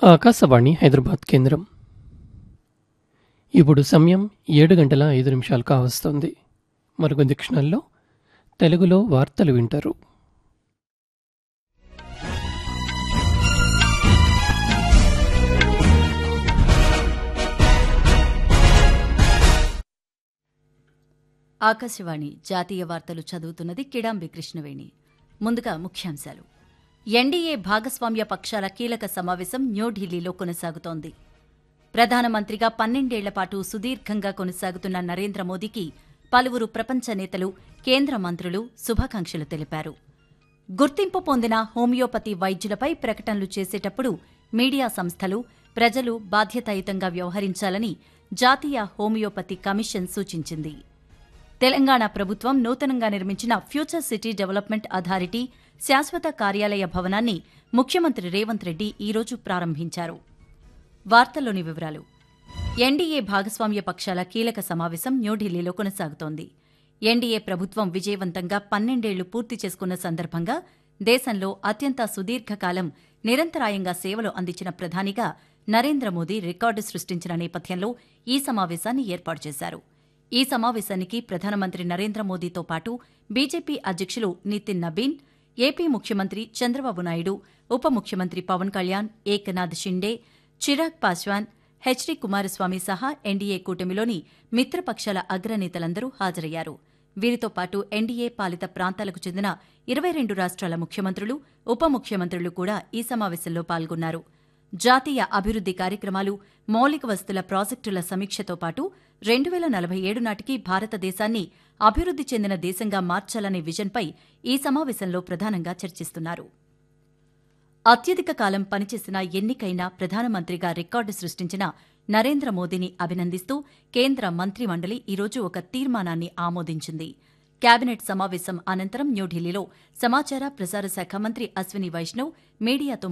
ఆకాశవాణి హైదరాబాద్ కేంద్రం ఇప్పుడు సమయం ఏడు గంటల ఐదు నిమిషాలు కావస్తోంది మరికొద్ది క్షణాల్లో తెలుగులో వార్తలు వింటారు ఆకాశవాణి జాతీయ వార్తలు చదువుతున్నది కిడాంబి కృష్ణవేణి ముందుగా ముఖ్యాంశాలు ఎన్డీఏ భాగస్వామ్య పక్షాల కీలక సమావేశం న్యూఢిల్లీలో కొనసాగుతోంది ప్రధానమంత్రిగా పన్నెండేళ్ల పాటు సుదీర్ఘంగా కొనసాగుతున్న నరేంద్ర మోదీకి పలువురు ప్రపంచ నేతలు కేంద్ర మంత్రులు శుభాకాంక్షలు తెలిపారు గుర్తింపు పొందిన హోమియోపతి వైద్యులపై ప్రకటనలు చేసేటప్పుడు మీడియా సంస్థలు ప్రజలు బాధ్యతాయుతంగా వ్యవహరించాలని జాతీయ హోమియోపతి కమిషన్ సూచించింది తెలంగాణ ప్రభుత్వం నూతనంగా నిర్మించిన ఫ్యూచర్ సిటీ డెవలప్మెంట్ అథారిటీ శాశ్వత కార్యాలయ భవనాన్ని ముఖ్యమంత్రి రేవంత్ రెడ్డి ఈరోజు ప్రారంభించారు వార్తల్లోని వివరాలు ఎన్డీఏ భాగస్వామ్య పక్షాల కీలక సమావేశం న్యూఢిల్లీలో కొనసాగుతోంది ఎన్డీఏ ప్రభుత్వం విజయవంతంగా పన్నెండేళ్లు పూర్తి చేసుకున్న సందర్భంగా దేశంలో అత్యంత సుదీర్ఘకాలం నిరంతరాయంగా సేవలు అందించిన ప్రధానిగా నరేంద్ర మోదీ రికార్డు సృష్టించిన నేపథ్యంలో ఈ సమావేశాన్ని ఏర్పాటు చేశారు ఈ సమావేశానికి ప్రధానమంత్రి నరేంద్ర మోదీతో పాటు బీజేపీ అధ్యక్షులు నితిన్ నబీన్ ఏపీ ముఖ్యమంత్రి చంద్రబాబు నాయుడు ఉప ముఖ్యమంత్రి పవన్ కళ్యాణ్ ఏకనాథ్ షిండే చిరాగ్ పాస్వాన్ హెచ్డి కుమారస్వామి సహా ఎన్డీఏ కూటమిలోని మిత్రపక్షాల అగ్రనేతలందరూ హాజరయ్యారు వీరితో పాటు ఎన్డీఏ పాలిత ప్రాంతాలకు చెందిన ఇరవై రెండు రాష్ట్రాల ముఖ్యమంత్రులు ఉప ముఖ్యమంత్రులు కూడా ఈ సమావేశంలో పాల్గొన్నారు జాతీయ అభివృద్ది కార్యక్రమాలు మౌలిక వస్తుల ప్రాజెక్టుల సమీక్షతో పాటు రెండు వేల నలభై ఏడు నాటికి భారతదేశాన్ని అభివృద్ది చెందిన దేశంగా మార్చాలనే విజన్పై ఈ సమావేశంలో ప్రధానంగా చర్చిస్తున్నారు అత్యధిక కాలం పనిచేసిన ఎన్నికైన ప్రధానమంత్రిగా రికార్డు సృష్టించిన నరేంద్ర మోదీని అభినందిస్తూ కేంద్ర మంత్రిమండలి ఈరోజు ఒక తీర్మానాన్ని ఆమోదించింది కేబినెట్ సమావేశం అనంతరం న్యూఢిల్లీలో సమాచార ప్రసార శాఖ మంత్రి అశ్విని వైష్ణవ్ మీడియాతో